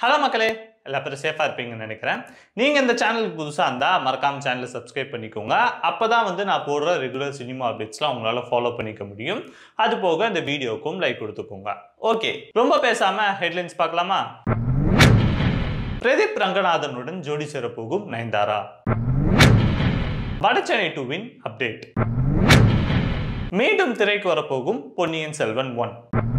hello மக்களே எல்லா பேரும் சேஃபாக இருப்பீங்கன்னு நினைக்கிறேன் நீங்கள் இந்த சேனலுக்கு புதுசாக இருந்தால் மறக்காம சேனலை சப்ஸ்கிரைப் பண்ணிக்கோங்க அப்போ தான் வந்து நான் போடுற ரெகுலர் சினிமா அப்டேட்ஸ்லாம் உங்களால் ஃபாலோ பண்ணிக்க முடியும் அது போக இந்த வீடியோக்கும் லைக் கொடுத்துக்கோங்க ஓகே ரொம்ப பேசாமல் ஹெட்லைன்ஸ் பார்க்கலாமா பிரதீப் ரங்கநாதனுடன் ஜோடி சேரப்போகும் நயன்தாரா வடச்சென்னை டூவின் அப்டேட் மீண்டும் திரைக்கு வரப்போகும் பொன்னியின் செல்வன் ஒன்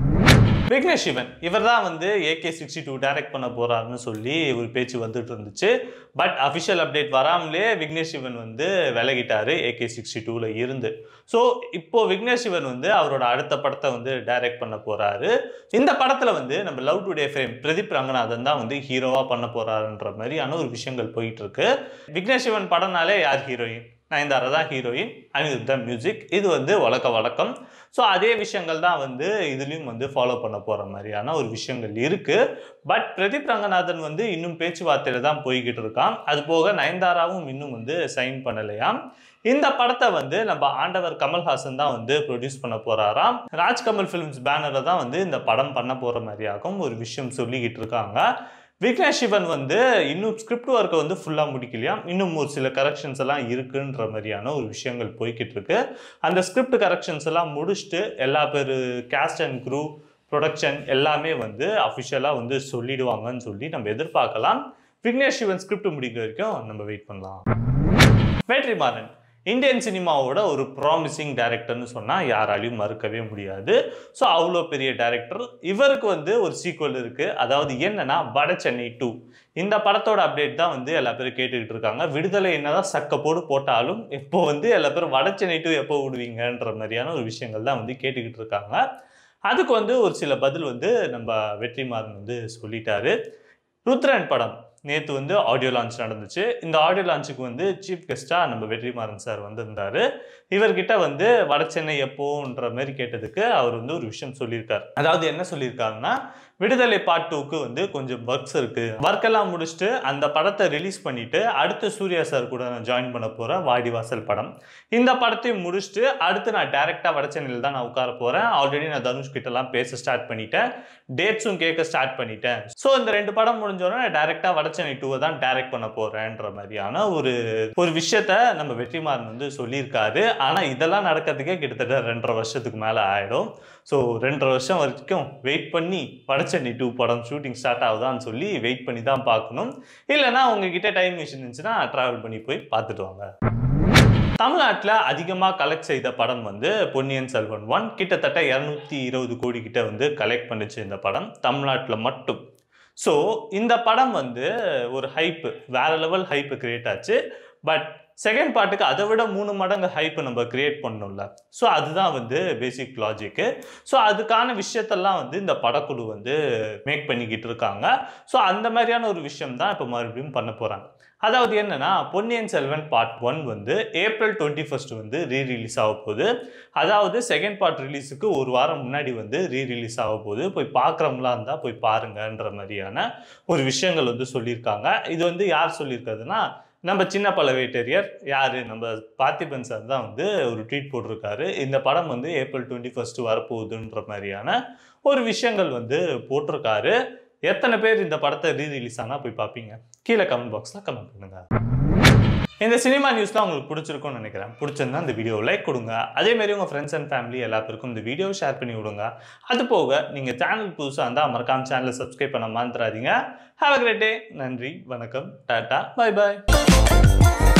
விக்னேஷ் சிவன் இவர் தான் வந்து ஏகே சிக்ஸ்டி டூ டைரக்ட் பண்ண போறாருன்னு சொல்லி ஒரு பேச்சு வந்துட்டு இருந்துச்சு பட் அஃபிஷியல் அப்டேட் வராமலே விக்னேஷ் சிவன் வந்து விலகிட்டாரு ஏகே சிக்ஸ்டி டூவில் இருந்து ஸோ இப்போ விக்னேஷ் சிவன் வந்து அவரோட அடுத்த படத்தை வந்து டைரக்ட் பண்ண போறாரு இந்த படத்தில் வந்து நம்ம love today fame Pradeep Ranganathan தான் வந்து ஹீரோவாக பண்ண போறாருன்ற மாதிரியான ஒரு விஷயங்கள் போயிட்டு இருக்கு விக்னேஷ் சிவன் படம்னாலே யார் ஹீரோயின் நயன்தாரா தான் ஹீரோயின் அனிருத் தான் மியூசிக் இது வந்து வழக்க வழக்கம் ஸோ அதே விஷயங்கள் தான் வந்து இதுலேயும் வந்து ஃபாலோ பண்ண போகிற மாதிரியான ஒரு விஷயங்கள் இருக்குது பட் பிரதீப் ரங்கநாதன் வந்து இன்னும் பேச்சுவார்த்தையில் தான் போய்கிட்டு இருக்கான் அது போக நயன்தாராவும் இன்னும் வந்து சைன் பண்ணலையாம் இந்த படத்தை வந்து நம்ம ஆண்டவர் கமல்ஹாசன் தான் வந்து ப்ரொடியூஸ் பண்ண போறாராம் ராஜ்கமல் ஃபிலிம்ஸ் பேனரை தான் வந்து இந்த படம் பண்ண போகிற மாதிரியாகவும் ஒரு விஷயம் சொல்லிக்கிட்டு இருக்காங்க விக்னேஷ் சிவன் வந்து இன்னும் ஸ்கிரிப்ட் ஒர்க்கை வந்து ஃபுல்லாக முடிக்கலையாம் இன்னும் ஒரு சில கரெக்ஷன்ஸ் எல்லாம் இருக்குன்ற மாதிரியான ஒரு விஷயங்கள் போய்கிட்டு இருக்கு அந்த ஸ்கிரிப்ட் கரெக்ஷன்ஸ் எல்லாம் முடிச்சுட்டு எல்லா பேர் கேஸ்ட் அண்ட் குரூ ப்ரொடக்ஷன் எல்லாமே வந்து அஃபிஷியலாக வந்து சொல்லிடுவாங்கன்னு சொல்லி நம்ம எதிர்பார்க்கலாம் விக்னேஷ் சிவன் ஸ்கிரிப்ட் முடிக்கிற வரைக்கும் நம்ம வெயிட் பண்ணலாம் வெற்றிமாறன் இந்தியன் சினிமாவோட ஒரு ப்ராமிசிங் டைரக்டர்னு சொன்னால் யாராலையும் மறுக்கவே முடியாது ஸோ அவ்வளோ பெரிய டைரக்டர் இவருக்கு வந்து ஒரு சீக்வல் இருக்குது அதாவது என்னன்னா வட சென்னை டூ இந்த படத்தோட அப்டேட் தான் வந்து எல்லா பேரும் கேட்டுக்கிட்டு இருக்காங்க விடுதலை என்னதான் சக்க போடு போட்டாலும் இப்போ வந்து எல்லா பேரும் வட சென்னை டூ எப்போ விடுவீங்கன்ற மாதிரியான ஒரு விஷயங்கள் தான் வந்து கேட்டுக்கிட்டு இருக்காங்க அதுக்கு வந்து ஒரு சில பதில் வந்து நம்ம வெற்றிமாறன் வந்து சொல்லிட்டாரு ருத்ரன் படம் நேற்று வந்து ஆடியோ லான்ச் நடந்துச்சு இந்த ஆடியோ லான்ச்சுக்கு வந்து சீஃப் கெஸ்ட்டாக நம்ம வெற்றிமாறன் சார் வந்திருந்தாரு இவர்கிட்ட வந்து வடசென்னை எப்போன்ற மாதிரி கேட்டதுக்கு அவர் வந்து ஒரு விஷயம் சொல்லியிருக்காரு அதாவது என்ன சொல்லியிருக்காருன்னா விடுதலை பார்ட் டூக்கு வந்து கொஞ்சம் ஒர்க்ஸ் இருக்கு ஒர்க் எல்லாம் முடிச்சுட்டு அந்த படத்தை ரிலீஸ் பண்ணிட்டு அடுத்து சூர்யா சார் கூட நான் ஜாயின் பண்ண போறேன் வாடிவாசல் படம் இந்த படத்தையும் முடிச்சுட்டு அடுத்து நான் டைரக்டா வடச்சென்னையில் தான் நான் உட்கார போறேன் ஆல்ரெடி நான் தனுஷ் கிட்ட எல்லாம் பேச ஸ்டார்ட் பண்ணிட்டேன் டேட்ஸும் கேட்க ஸ்டார்ட் பண்ணிட்டேன் ஸோ இந்த ரெண்டு படம் முடிஞ்சோடனே நான் டைரக்டா வடச்சென்னை டூவை தான் டைரக்ட் பண்ண போறேன்ற மாதிரியான ஒரு ஒரு விஷயத்த நம்ம வெற்றிமாறன் வந்து சொல்லியிருக்காரு ஆனா இதெல்லாம் நடக்கிறதுக்கே கிட்டத்தட்ட ரெண்டரை வருஷத்துக்கு மேல ஆயிடும் ஸோ ரெண்டரை வருஷம் வரைக்கும் வெயிட் பண்ணி வடச்சென்னை டூ படம் ஷூட்டிங் ஸ்டார்ட் ஆகுதான்னு சொல்லி வெயிட் பண்ணி தான் பார்க்கணும் இல்லைன்னா உங்ககிட்ட டைம் மிஷின் இருந்துச்சுன்னா ட்ராவல் பண்ணி போய் பார்த்துட்டு வாங்க தமிழ்நாட்டில் அதிகமாக கலெக்ட் செய்த படம் வந்து பொன்னியின் செல்வன் ஒன் கிட்டத்தட்ட இரநூத்தி இருபது கோடி கிட்ட வந்து கலெக்ட் பண்ணுச்சு இந்த படம் தமிழ்நாட்டில் மட்டும் ஸோ இந்த படம் வந்து ஒரு ஹைப்பு வேற லெவல் ஹைப்பு கிரியேட் ஆச்சு பட் செகண்ட் பார்ட்டுக்கு அதை விட மூணு மடங்கு ஹைப்பு நம்ம கிரியேட் பண்ணோம்ல ஸோ அதுதான் வந்து பேசிக் லாஜிக்கு ஸோ அதுக்கான விஷயத்தெல்லாம் வந்து இந்த படக்குழு வந்து மேக் பண்ணிக்கிட்டு இருக்காங்க ஸோ அந்த மாதிரியான ஒரு விஷயம் தான் இப்போ மறுபடியும் பண்ண போகிறாங்க அதாவது என்னன்னா பொன்னியின் செல்வன் பார்ட் ஒன் வந்து ஏப்ரல் டுவெண்ட்டி ஃபர்ஸ்ட் வந்து ரீ ரிலீஸ் ஆக போகுது அதாவது செகண்ட் பார்ட் ரிலீஸுக்கு ஒரு வாரம் முன்னாடி வந்து ரீ ரிலீஸ் ஆக போகுது போய் பார்க்குறவங்களா இருந்தால் போய் பாருங்கன்ற மாதிரியான ஒரு விஷயங்கள் வந்து சொல்லியிருக்காங்க இது வந்து யார் சொல்லியிருக்காதுன்னா நம்ம சின்ன பழவேட்டரியர் யார் நம்ம பார்த்திபன் சார் தான் வந்து ஒரு ட்வீட் போட்டிருக்காரு இந்த படம் வந்து ஏப்ரல் டுவெண்ட்டி ஃபர்ஸ்ட் வரப்போகுதுன்ற மாதிரியான ஒரு விஷயங்கள் வந்து போட்டிருக்காரு எத்தனை பேர் இந்த படத்தை ரீ ரிலீஸ் ஆனால் போய் பார்ப்பீங்க கீழே கமெண்ட் பாக்ஸில் கமெண்ட் பண்ணுங்க இந்த சினிமா நியூஸ்லாம் உங்களுக்கு பிடிச்சிருக்கும்னு நினைக்கிறேன் பிடிச்சிருந்தா இந்த வீடியோ லைக் கொடுங்க அதே மாதிரி உங்கள் ஃப்ரெண்ட்ஸ் அண்ட் ஃபேமிலி எல்லா பேருக்கும் இந்த வீடியோ ஷேர் பண்ணி விடுங்க அது போக நீங்கள் சேனல் புதுசாக இருந்தால் மறக்காம சேனலை சப்ஸ்கிரைப் பண்ண மறந்துடாதீங்க ஹாவ் அ கிரேட் டே நன்றி வணக்கம் டாட்டா பை பாய்